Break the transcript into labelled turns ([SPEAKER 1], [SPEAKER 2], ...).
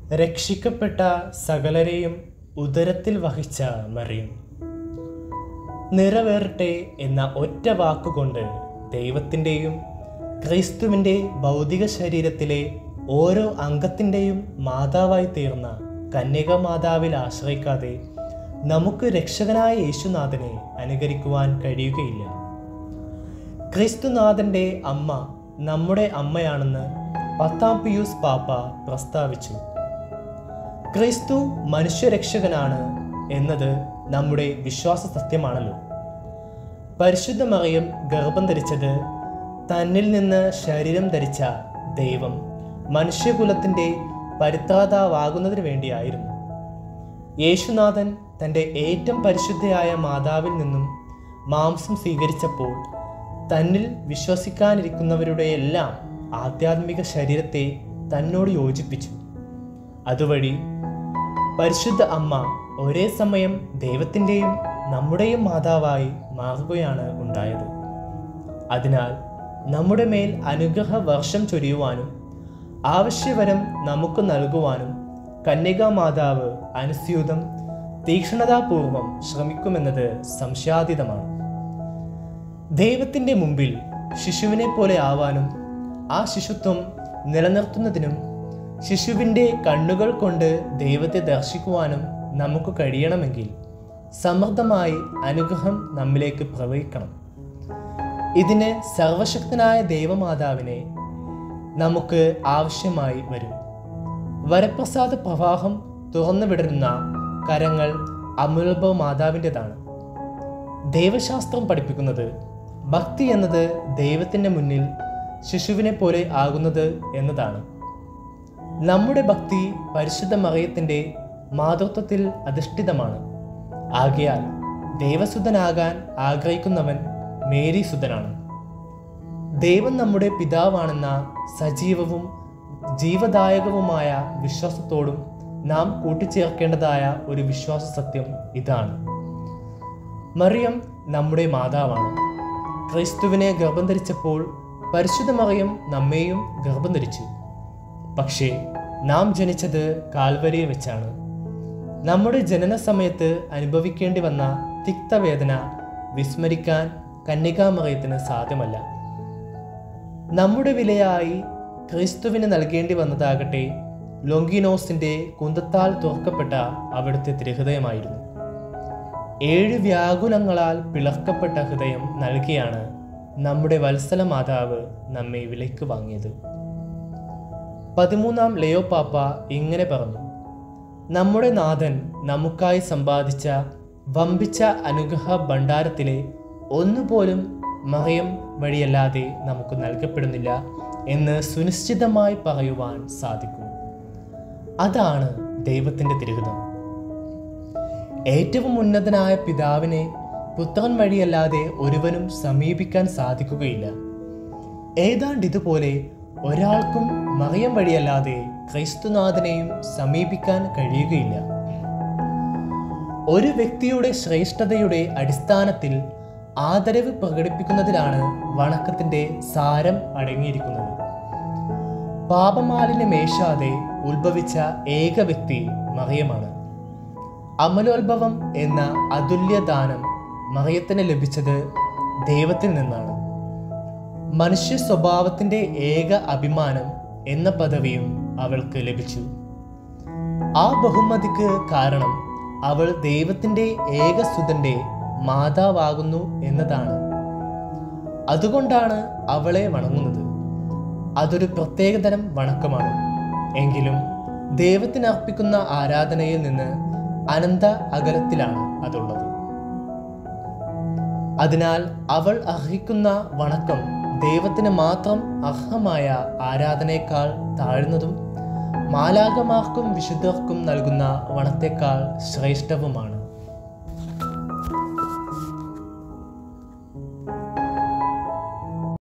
[SPEAKER 1] രക്ഷിക്കപ്പെട്ട സകലരെയും ഉദരത്തിൽ വഹിച്ച മറിയം നിറവേറട്ടെ എന്ന ഒറ്റ വാക്കുകൊണ്ട് ദൈവത്തിൻ്റെയും ക്രിസ്തുവിൻ്റെ ഭൗതിക ശരീരത്തിലെ ഓരോ അംഗത്തിൻ്റെയും മാതാവായി തീർന്ന കന്യക മാതാവിൽ ആശ്രയിക്കാതെ നമുക്ക് രക്ഷകനായ യേശുനാഥനെ അനുകരിക്കുവാൻ കഴിയുകയില്ല ക്രിസ്തുനാഥൻ്റെ അമ്മ നമ്മുടെ അമ്മയാണെന്ന് പത്താം പിയൂസ് പാപ്പ പ്രസ്താവിച്ചു ക്രിസ്തു മനുഷ്യരക്ഷകനാണ് എന്നത് നമ്മുടെ വിശ്വാസ സത്യമാണല്ലോ പരിശുദ്ധ മറിയം ഗർഭം ധരിച്ചത് തന്നിൽ നിന്ന് ശരീരം ധരിച്ച ദൈവം മനുഷ്യകുലത്തിൻ്റെ പരിത്രാതാവാകുന്നതിന് വേണ്ടിയായിരുന്നു യേശുനാഥൻ തൻ്റെ ഏറ്റവും പരിശുദ്ധയായ മാതാവിൽ നിന്നും മാംസം സ്വീകരിച്ചപ്പോൾ തന്നിൽ വിശ്വസിക്കാനിരിക്കുന്നവരുടെ എല്ലാം ആധ്യാത്മിക ശരീരത്തെ തന്നോട് യോജിപ്പിച്ചു അതുവഴി പരിശുദ്ധ അമ്മ ഒരേ സമയം ദൈവത്തിൻ്റെയും നമ്മുടെയും മാതാവായി മാറുകയാണ് ഉണ്ടായത് അതിനാൽ നമ്മുടെ മേൽ അനുഗ്രഹ വർഷം ചൊരിയുവാനും ആവശ്യവരം നമുക്ക് നൽകുവാനും കന്യകാ മാതാവ് അനുസ്യൂതം തീക്ഷ്ണതാപൂർവം ശ്രമിക്കുമെന്നത് സംശയാതീതമാണ് ദൈവത്തിൻ്റെ മുമ്പിൽ ശിശുവിനെ പോലെ ആവാനും ആ ശിശുത്വം നിലനിർത്തുന്നതിനും ശിശുവിൻ്റെ കണ്ണുകൾ കൊണ്ട് ദൈവത്തെ ദർശിക്കുവാനും നമുക്ക് കഴിയണമെങ്കിൽ സമൃദ്ധമായി അനുഗ്രഹം നമ്മിലേക്ക് പ്രവഹിക്കണം ഇതിന് സർവശക്തനായ ദൈവമാതാവിനെ നമുക്ക് ആവശ്യമായി വരും വരപ്രസാദ പ്രവാഹം തുറന്നു വിടരുന്ന കരങ്ങൾ അമൂൽഭവ മാതാവിൻ്റെതാണ് ദൈവശാസ്ത്രം പഠിപ്പിക്കുന്നത് ഭക്തി എന്നത് ദൈവത്തിൻ്റെ മുന്നിൽ ശിശുവിനെ പോലെ ആകുന്നത് എന്നതാണ് നമ്മുടെ ഭക്തി പരിശുദ്ധ മറിയത്തിൻ്റെ മാതൃത്വത്തിൽ അധിഷ്ഠിതമാണ് ആകയാൽ ദൈവസുതനാകാൻ ആഗ്രഹിക്കുന്നവൻ മേരി സുതനാണ് ദൈവം നമ്മുടെ പിതാവാണെന്ന സജീവവും ജീവദായകവുമായ വിശ്വാസത്തോടും നാം കൂട്ടിച്ചേർക്കേണ്ടതായ ഒരു വിശ്വാസ സത്യം ഇതാണ് മറിയം നമ്മുടെ മാതാവാണ് ക്രിസ്തുവിനെ ഗർഭം ധരിച്ചപ്പോൾ പരിശുദ്ധ മറിയം നമ്മെയും ഗർഭം ധരിച്ചു പക്ഷേ നാം ജനിച്ചത് കാൽവരിയെ വെച്ചാണ് നമ്മുടെ ജനന സമയത്ത് അനുഭവിക്കേണ്ടി വന്ന തിക്തവേദന വിസ്മരിക്കാൻ കന്യകാമറയത്തിന് സാധ്യമല്ല നമ്മുടെ വിലയായി ക്രിസ്തുവിന് നൽകേണ്ടി വന്നതാകട്ടെ ലൊങ്കിനോസിന്റെ കുന്തത്താൽ തുറക്കപ്പെട്ട അവിടുത്തെ തിരുഹൃദയമായിരുന്നു ഏഴ് വ്യാകുലങ്ങളാൽ പിളർക്കപ്പെട്ട ഹൃദയം നൽകിയാണ് നമ്മുടെ വത്സല മാതാവ് നമ്മെ വിലയ്ക്ക് വാങ്ങിയത് പതിമൂന്നാം ലയോ പാപ്പ ഇങ്ങനെ പറഞ്ഞു നമ്മുടെ നാഥൻ നമുക്കായി സമ്പാദിച്ച വമ്പിച്ച അനുഗ്രഹ ഭണ്ഡാരത്തിലെ ഒന്നുപോലും മറിയം വഴിയല്ലാതെ നമുക്ക് നൽകപ്പെടുന്നില്ല എന്ന് സുനിശ്ചിതമായി പറയുവാൻ സാധിക്കും അതാണ് ദൈവത്തിൻ്റെ തിരുഹിതം ഏറ്റവും ഉന്നതനായ പിതാവിനെ പുത്രൻ വഴിയല്ലാതെ ഒരുവനും സമീപിക്കാൻ സാധിക്കുകയില്ല ഏതാണ്ട് ഇതുപോലെ ഒരാൾക്കും മറിയം വഴിയല്ലാതെ ക്രൈസ്തുനാഥനെയും സമീപിക്കാൻ കഴിയുകയില്ല ഒരു വ്യക്തിയുടെ ശ്രേഷ്ഠതയുടെ അടിസ്ഥാനത്തിൽ ആദരവ് പ്രകടിപ്പിക്കുന്നതിലാണ് വണക്കത്തിന്റെ സാരം അടങ്ങിയിരിക്കുന്നത് പാപമാലിന്യമേശാതെ ഉത്ഭവിച്ച ഏക വ്യക്തി മറിയമാണ് അമലോത്ഭവം എന്ന അതുല്യദാനം മറിയത്തിന് ലഭിച്ചത് ദൈവത്തിൽ നിന്നാണ് മനുഷ്യ സ്വഭാവത്തിന്റെ ഏക അഭിമാനം എന്ന പദവിയും അവൾക്ക് ലഭിച്ചു ആ ബഹുമതിക്ക് കാരണം അവൾ ദൈവത്തിന്റെ ഏകസുതന്റെ മാതാവാകുന്നു എന്നതാണ് അതുകൊണ്ടാണ് അവളെ വണങ്ങുന്നത് അതൊരു പ്രത്യേകതരം വണക്കമാണ് എങ്കിലും ദൈവത്തിന് അർപ്പിക്കുന്ന ആരാധനയിൽ നിന്ന് അനന്ത അകലത്തിലാണ് അതുള്ളത് അതിനാൽ അവൾ അർഹിക്കുന്ന വണക്കം ദൈവത്തിന് മാത്രം അർഹമായ ആരാധനയേക്കാൾ താഴ്ന്നതും മാലാകമാർക്കും വിശുദ്ധർക്കും നൽകുന്ന വണത്തേക്കാൾ ശ്രേഷ്ഠവുമാണ്